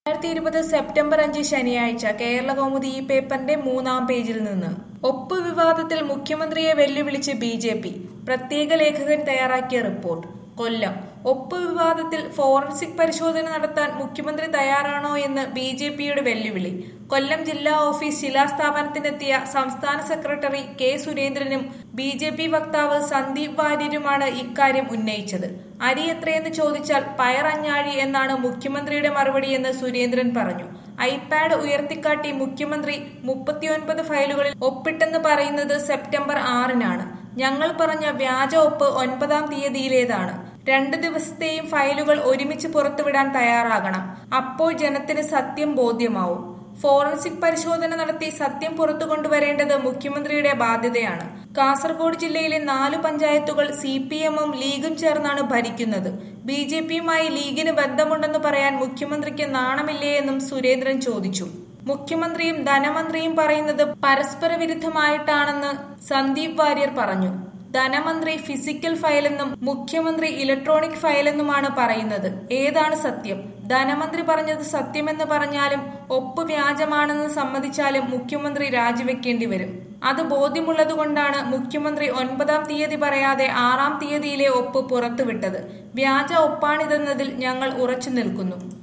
രണ്ടായിരത്തി ഇരുപത് സെപ്റ്റംബർ അഞ്ച് ശനിയാഴ്ച കേരള കൗമുദി ഈ പേപ്പറിന്റെ മൂന്നാം പേജിൽ നിന്ന് ഒപ്പ് വിവാദത്തിൽ മുഖ്യമന്ത്രിയെ വെല്ലുവിളിച്ച് ബി ജെ പി പ്രത്യേക ലേഖകൻ തയ്യാറാക്കിയ റിപ്പോർട്ട് കൊല്ലം ഒപ്പ് വിവാദത്തിൽ ഫോറൻസിക് പരിശോധന നടത്താൻ മുഖ്യമന്ത്രി തയ്യാറാണോ എന്ന് ബി ജെ പിയുടെ വെല്ലുവിളി കൊല്ലം ജില്ലാ ഓഫീസ് ശിലാസ്ഥാപനത്തിനെത്തിയ സംസ്ഥാന സെക്രട്ടറി കെ സുരേന്ദ്രനും ബി ജെ പി വക്താവ് സന്ദീപ് വാര്യരുമാണ് ഇക്കാര്യം ഉന്നയിച്ചത് അരി എത്രയെന്ന് ചോദിച്ചാൽ പയറഞ്ഞാഴി എന്നാണ് മുഖ്യമന്ത്രിയുടെ മറുപടിയെന്ന് സുരേന്ദ്രൻ പറഞ്ഞു ഐപാഡ് ഉയർത്തിക്കാട്ടി മുഖ്യമന്ത്രി മുപ്പത്തിയൊൻപത് ഫയലുകളിൽ ഒപ്പിട്ടെന്ന് പറയുന്നത് സെപ്റ്റംബർ ആറിനാണ് ഞങ്ങൾ പറഞ്ഞ വ്യാജ ഒപ്പ് ഒൻപതാം തീയതിയിലേതാണ് രണ്ട് ദിവസത്തെയും ഫയലുകൾ ഒരുമിച്ച് പുറത്തുവിടാൻ തയ്യാറാകണം അപ്പോൾ ജനത്തിന് സത്യം ബോധ്യമാവും ഫോറൻസിക് പരിശോധന നടത്തി സത്യം പുറത്തു കൊണ്ടുവരേണ്ടത് മുഖ്യമന്ത്രിയുടെ ബാധ്യതയാണ് കാസർഗോഡ് ജില്ലയിലെ നാലു പഞ്ചായത്തുകൾ സി പി എമ്മും ലീഗും ചേർന്നാണ് ഭരിക്കുന്നത് ബി ജെ പിയുമായി ലീഗിന് ബന്ധമുണ്ടെന്ന് പറയാൻ മുഖ്യമന്ത്രിക്ക് നാണമില്ലേ എന്നും സുരേന്ദ്രൻ ചോദിച്ചു മുഖ്യമന്ത്രിയും ധനമന്ത്രിയും പറയുന്നത് പരസ്പര വിരുദ്ധമായിട്ടാണെന്ന് സന്ദീപ് വാര്യർ പറഞ്ഞു ധനമന്ത്രി ഫിസിക്കൽ ഫയലെന്നും മുഖ്യമന്ത്രി ഇലക്ട്രോണിക് ഫയലെന്നുമാണ് പറയുന്നത് ഏതാണ് സത്യം ധനമന്ത്രി പറഞ്ഞത് സത്യമെന്ന് പറഞ്ഞാലും ഒപ്പ് വ്യാജമാണെന്ന് സമ്മതിച്ചാലും മുഖ്യമന്ത്രി രാജിവെക്കേണ്ടി വരും അത് ബോധ്യമുള്ളതുകൊണ്ടാണ് മുഖ്യമന്ത്രി ഒൻപതാം തീയതി പറയാതെ ആറാം തീയതിയിലെ ഒപ്പ് പുറത്തുവിട്ടത് വ്യാജ ഒപ്പാണിതെന്നതിൽ ഞങ്ങൾ ഉറച്ചു നിൽക്കുന്നു